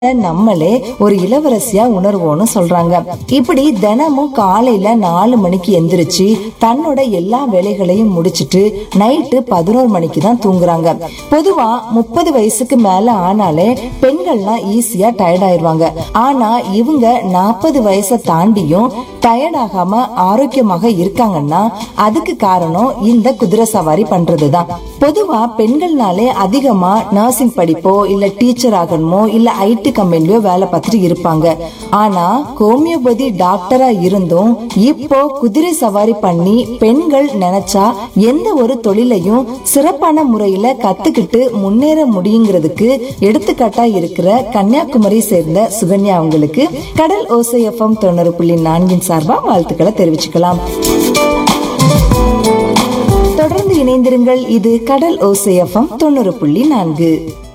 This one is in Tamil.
நம்மளே ஒரு இளவரசியா உணர்வோம்னு சொல்றாங்க இப்படி தினமும் காலையில நாலு மணிக்கு எந்திரிச்சு தன்னோட எல்லா வேலைகளையும் முடிச்சிட்டு நைட்டு பதினோரு மணிக்கு தான் தூங்குறாங்க பொதுவா முப்பது வயசுக்கு மேல ஆனாலே பெண்கள்லாம் ஈஸியா டயர்ட் ஆயிருவாங்க ஆனா இவங்க நாற்பது வயசை தாண்டியும் டயர்ட் ஆகாம ஆரோக்கியமாக இருக்காங்கன்னா அதுக்கு காரணம் இந்த குதிரை சவாரி பண்றதுதான் பொதுவா பெண்கள்னாலே அதிகமா நர்சிங் படிப்போ இல்ல டீச்சர் ஆகணுமோ இல்ல ஐடி கம்பெனிலயோ வேலை பார்த்துட்டு இருப்பாங்க ஆனா ஹோமியோபதி டாக்டரா இருந்தும் இப்போ குதிரை சவாரி பண்ணி பெண்கள் நினைச்சா எந்த ஒரு தொழிலையும் சிறப்பான முறையில கத்துக்கிட்டு முன்னேற முடியுங்கிறதுக்கு எடுத்துக்காட்டா இருக்கிற கன்னியாகுமரி சேர்ந்த சுகன்யா அவங்களுக்கு கடல் ஓசை எஃப்எம் தொண்ணூறு புள்ளி நான்கின் சார்பா வாழ்த்துக்களை தெரிவிச்சுக்கலாம் தொடர்ந்து இணைந்திருங்கள் இது கடல் ஓசை எஃப்எம் தொண்ணூறு புள்ளி நான்கு